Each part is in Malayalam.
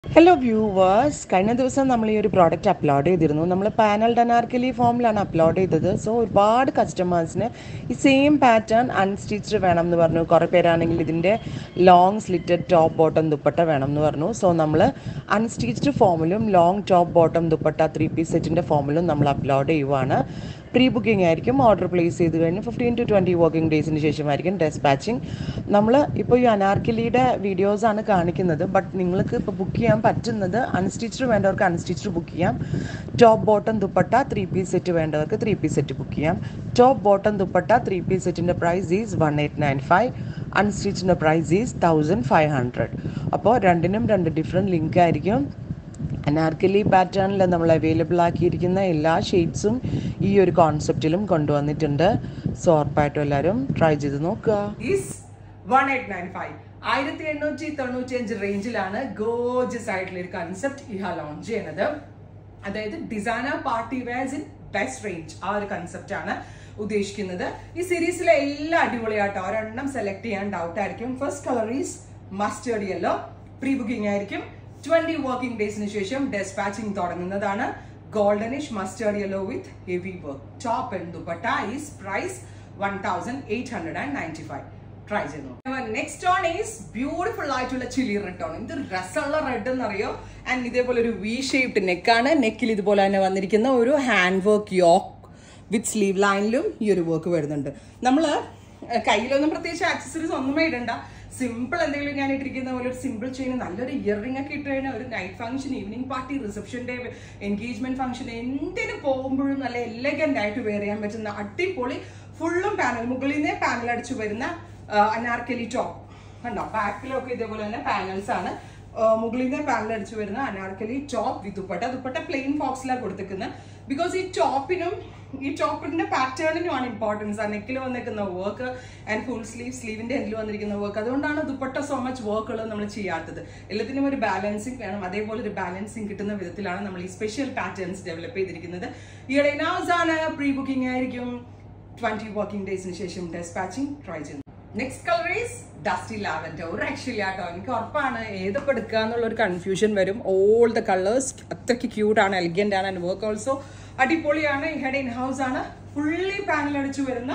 ഹലോ വ്യൂവേഴ്സ് കഴിഞ്ഞ ദിവസം നമ്മൾ ഈ ഒരു പ്രോഡക്റ്റ് അപ്ലോഡ് ചെയ്തിരുന്നു നമ്മൾ പാനൽ ഡനാർക്കലി ഫോമിലാണ് അപ്ലോഡ് ചെയ്തത് സോ ഒരുപാട് കസ്റ്റമേഴ്സിന് ഈ സെയിം പാറ്റേൺ അൺസ്റ്റിച്ച്ഡ് വേണം എന്ന് പറഞ്ഞു കുറേ പേരാണെങ്കിൽ ഇതിൻ്റെ long slitted top bottom dupatta വേണം എന്ന് പറഞ്ഞു സോ നമ്മൾ അൺസ്റ്റിച്ച്ഡ് ഫോമിലും long top bottom dupatta three piece സെറ്റിൻ്റെ ഫോമിലും നമ്മൾ അപ്ലോഡ് ചെയ്യുവാണ് പ്രീ ബുക്കിംഗ് ആയിരിക്കും ഓർഡർ പ്ലേസ് ചെയ്ത് കഴിഞ്ഞ് ഫിഫ്റ്റീൻ ടു ട്വൻറ്റി വർക്കിംഗ് ഡേയ്സിന് ശേഷമായിരിക്കും ഡെസ്പാച്ചിങ് നമ്മൾ ഇപ്പോൾ ഈ അനാർക്കലിയുടെ വീഡിയോസാണ് കാണിക്കുന്നത് ബട്ട് നിങ്ങൾക്ക് ഇപ്പോൾ ബുക്ക് ചെയ്യാൻ പറ്റുന്നത് അൺസ്റ്റിച്ച്ഡ് വേണ്ടവർക്ക് അൺസ്റ്റിച്ച്ഡ് ബുക്ക് ചെയ്യാം top bottom dupatta three piece set വേണ്ടവർക്ക് ത്രീ പീസ് സെറ്റ് ബുക്ക് ചെയ്യാം top bottom dupatta three piece സെറ്റിൻ്റെ price is one eight nine five അൺസ്റ്റിച്ചിൻ്റെ price is thousand five hundred അപ്പോൾ രണ്ടിനും രണ്ട് ഡിഫറെൻറ്റ് ലിങ്ക് ആയിരിക്കും അനാർക്കലി പാറ്റേണിൽ നമ്മൾ അവൈലബിൾ ആക്കിയിരിക്കുന്ന എല്ലാ ഷെയ്ഡ്സും ഈ ഒരു കോൺസെപ്റ്റിലും കൊണ്ടുവന്നിട്ടുണ്ട് സോ ഉറപ്പായിട്ടും എല്ലാവരും ട്രൈ ചെയ്ത് നോക്കുക is one eight nine five ആയിരത്തി എണ്ണൂറ്റി തൊണ്ണൂറ്റി അഞ്ച് റേഞ്ചിലാണ് ഗോജസ് ആയിട്ടുള്ള ഒരു കൺസെപ്റ്റ് ഇഹ ലോഞ്ച് ചെയ്യുന്നത് അതായത് designer party wears in best range ആ ഒരു കൺസെപ്റ്റ് ആണ് ഉദ്ദേശിക്കുന്നത് ഈ സീരീസിലെ എല്ലാ അടിപൊളിയാട്ടോ ഒരെണ്ണം സെലക്ട് ചെയ്യാൻ ഡൗട്ട് ആയിരിക്കും first colour is mustard yellow pre booking ആയിരിക്കും ട്വന്റി വർക്കിംഗ് ഡേയ്സിന് ശേഷം ഡെസ്പാച്ചിങ് തുടങ്ങുന്നതാണ് goldenish mustard yellow with heavy work top and dupatta is price one thousand eight hundred and ninety five try ചെയ്തു നെക്സ്റ്റ് ഓൺ ഈസ് ബ്യൂട്ടിഫുൾ ആയിട്ടുള്ള ചില്ലി റെഡ് ആണ് ഇത് രസമുള്ള റെഡ് എന്നറിയോ ആൻഡ് ഇതേപോലെ ഒരു വി ഷേപ്ഡ് നെക്കാണ് നെക്കിൽ ഇതുപോലെ തന്നെ വന്നിരിക്കുന്ന ഒരു hand work yoke with sleeve ലൈനിലും ഈ ഒരു വർക്ക് വരുന്നുണ്ട് നമ്മൾ കയ്യിലൊന്നും പ്രത്യേകിച്ച് ആക്സസറീസ് ഒന്നുമേ ഇടണ്ട സിമ്പിൾ എന്തെങ്കിലും ഞാൻ ഇട്ടിരിക്കുന്ന പോലെ ഒരു സിമ്പിൾ ചെയിൻ നല്ലൊരു ഇയർ റിംഗ് ഒക്കെ ഇട്ട് കഴിഞ്ഞാൽ ഒരു night function evening party reception day engagement function എന്തിനു പോകുമ്പോഴും നല്ല എലഗന്റ് ആയിട്ട് വെയർ ചെയ്യാൻ പറ്റുന്ന അടിപൊളി ഫുള്ളും പാനൽ മുകളിൽ നിന്നേ പാനൽ അടിച്ചു വരുന്ന അനാർക്കലി ടോപ്പ് കണ്ടോ ബാക്കിലൊക്കെ ഇതേപോലെ തന്നെ പാനൽസ് ആണ് മുകളിൽ നിന്ന് പാനൽ അടിച്ചു വരുന്ന Anarkali top with dupatta dupatta plain ഫോക്സിലാണ് കൊടുത്തിരിക്കുന്നത് ബിക്കോസ് ഈ ടോപ്പിനും ഈ ടോപ്പിന്റെ പാറ്റേണിനുമാണ് ഇമ്പോർട്ടൻസ് ആ നെക്കിൽ വന്നിരിക്കുന്ന വർക്ക് ആൻഡ് ഫുൾ സ്ലീവ് സ്ലീവിന്റെ എൻഡിൽ വന്നിരിക്കുന്ന വർക്ക് അതുകൊണ്ടാണ് ദുപ്പട്ട സോ മച്ച് വർക്കുകൾ നമ്മൾ ചെയ്യാത്തത് എല്ലാത്തിനും ഒരു ബാലൻസിങ് വേണം അതേപോലെ ഒരു ബാലൻസിങ് കിട്ടുന്ന വിധത്തിലാണ് നമ്മൾ ഈ സ്പെഷ്യൽ പാറ്റേൺസ് ഡെവലപ്പ് ചെയ്തിരിക്കുന്നത് ഈയിടെ നൗസ് ആണ് പ്രീ ബുക്കിംഗ് ആയിരിക്കും ട്വന്റി വർക്കിംഗ് ഡേയ്സിന് ശേഷം ഡെസ്പാച്ചിങ് ട്രൈ ചെയ്യുന്നു next colour is dusty lavender ഒരു രക്ഷയില്ല കേട്ടോ എനിക്ക് ഉറപ്പാണ് ഏതൊക്കെ എടുക്കുക എന്നുള്ള ഒരു കൺഫ്യൂഷൻ വരും ഓൾ ദ കളേഴ്സ് അത്രയ്ക്ക് ക്യൂട്ട് ആണ് എലിഗന്റ് ആണ് ആൻഡ് വർക്ക് ഓൾസോ അടിപൊളിയാണ് ഹെഡ് ഇൻ ഹൗസ് ആണ് ഫുള്ളി പാനൽ അടിച്ചു വരുന്ന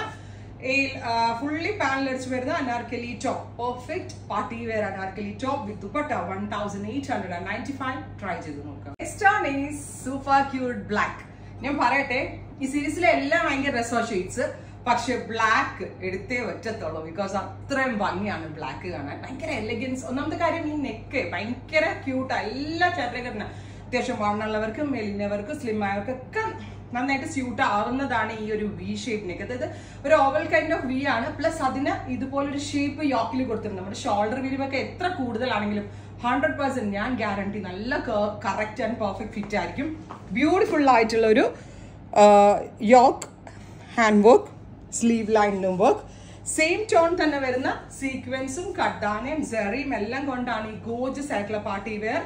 ഫുള്ളി പാനൽ അടിച്ചു വരുന്ന Anarkali top perfect party wear Anarkali top with dupatta one thousand eight hundred and ninety five try ചെയ്ത് നോക്കാം നെക്സ്റ്റ് ആണ് ഈ സൂപ്പർ ക്യൂട്ട് ബ്ലാക്ക് ഞാൻ പറയട്ടെ ഈ സീരീസിലെ എല്ലാം ഭയങ്കര രസോ ഷെയ്ഡ്സ് പക്ഷെ ബ്ലാക്ക് എടുത്തേ പറ്റത്തുള്ളൂ ബിക്കോസ് അത്രയും ഭംഗിയാണ് ബ്ലാക്ക് കാണാൻ ഭയങ്കര എലഗൻസ് ഒന്നാമത്തെ കാര്യം ഈ നെക്ക് ഭയങ്കര ക്യൂട്ട് എല്ലാ ചേട്ടനും അത്യാവശ്യം വണ്ണുള്ളവർക്കും മെലിഞ്ഞവർക്കും സ്ലിം ആയവർക്കൊക്കെ നന്നായിട്ട് സ്യൂട്ട് ആവുന്നതാണ് ഈ ഒരു വി ഷേപ്പ് നെക്ക് അതായത് ഒരു ഓവൽ കൈൻഡ് ഓഫ് വി ആണ് പ്ലസ് അതിന് ഇതുപോലൊരു ഷേപ്പ് യോക്കിൽ കൊടുത്തിട്ടുണ്ട് നമ്മുടെ ഷോൾഡർ വിരിവൊക്കെ എത്ര കൂടുതലാണെങ്കിലും ഹൺഡ്രഡ് പെർസെന്റ് ഞാൻ ഗ്യാരണ്ടി നല്ല കറക്റ്റ് ആൻഡ് പെർഫെക്റ്റ് ഫിറ്റ് ആയിരിക്കും ബ്യൂട്ടിഫുൾ ആയിട്ടുള്ള ഒരു യോക്ക് ഹാൻഡ് വർക്ക് സ്ലീവ് ലൈനിലും വർക്ക് സെയിം ടോൺ തന്നെ വരുന്ന സീക്വൻസും കട്ടാനയും സെറിയും എല്ലാം കൊണ്ടാണ് ഈ ഗോജസ് ആയിട്ടുള്ള party wear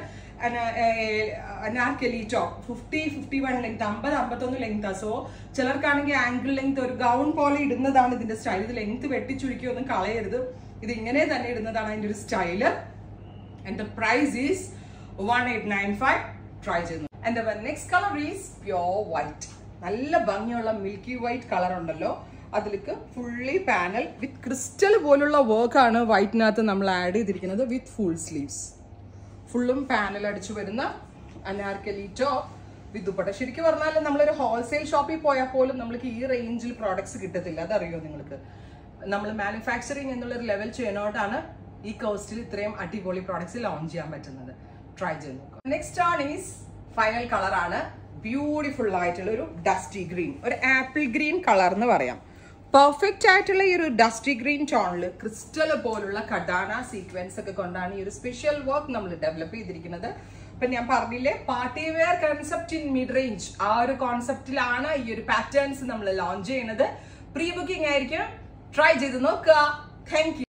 Anarkali top fifty fifty one length അമ്പത് അമ്പത്തൊന്ന് ലെങ്ത് സോ ചിലർക്കാണെങ്കിൽ ആംഗിൾ ലെങ്ത് ഒരു ഗൗൺ പോലെ ഇടുന്നതാണ് ഇതിന്റെ സ്റ്റൈൽ ഇത് ലെങ്ത് വെട്ടിച്ചുരുക്കിയൊന്നും കളയരുത് ഇത് ഇങ്ങനെ തന്നെ ഇടുന്നതാണ് അതിന്റെ ഒരു style and the price is one eight nine five try ചെയ്യുന്നു and next colour is pure white നല്ല ഭംഗിയുള്ള മിൽക്കി വൈറ്റ് കളർ ഉണ്ടല്ലോ അതിലേക്ക് ഫുള്ളി പാനൽ വിത്ത് ക്രിസ്റ്റൽ പോലുള്ള വർക്കാണ് വൈറ്റിനകത്ത് നമ്മൾ ആഡ് ചെയ്തിരിക്കുന്നത് വിത്ത് ഫുൾ സ്ലീവ്സ് ഫുള്ളും പാനൽ അടിച്ചു വരുന്ന അനാർക്കലി ടോപ്പ് വിത്ത് ദുപ്പട്ട ശരിക്കും പറഞ്ഞാൽ നമ്മളൊരു ഹോൾസെയിൽ ഷോപ്പിൽ പോയാൽ പോലും നമ്മൾക്ക് ഈ റേഞ്ചിൽ പ്രോഡക്ട്സ് കിട്ടത്തില്ല അതറിയോ നിങ്ങൾക്ക് നമ്മൾ മാനുഫാക്ചറിങ് എന്നുള്ളൊരു ലെവൽ ചെയ്യുന്നതുകൊണ്ടാണ് ഈ കോസ്റ്റിൽ ഇത്രയും അടിപൊളി പ്രോഡക്ട്സ് ലോഞ്ച് ചെയ്യാൻ പറ്റുന്നത് ട്രൈ ചെയ്ത് നോക്കാം നെക്സ്റ്റ് ആണ് ഈസ് ഫൈനൽ കളർ ആണ് ബ്യൂട്ടിഫുൾ ആയിട്ടുള്ള ഒരു ഡസ്റ്റി ഗ്രീൻ ഒരു ആപ്പിൾ ഗ്രീൻ കളർ എന്ന് പറയാം പെർഫെക്റ്റ് ആയിട്ടുള്ള ഈ ഒരു ഡസ്റ്റി ഗ്രീൻ ടോണിൽ ക്രിസ്റ്റൽ പോലുള്ള കഡാന സീക്വൻസ് ഒക്കെ കൊണ്ടാണ് ഈ ഒരു സ്പെഷ്യൽ വർക്ക് നമ്മൾ ഡെവലപ്പ് ചെയ്തിരിക്കുന്നത് ഇപ്പൊ ഞാൻ പറഞ്ഞില്ലേ party wear concept in mid range ആ ഒരു കോൺസെപ്റ്റിലാണ് ഈ ഒരു പാറ്റേൺസ് നമ്മൾ ലോഞ്ച് ചെയ്യുന്നത് പ്രീ ബുക്കിംഗ് ആയിരിക്കും ട്രൈ ചെയ്ത് നോക്കുക താങ്ക്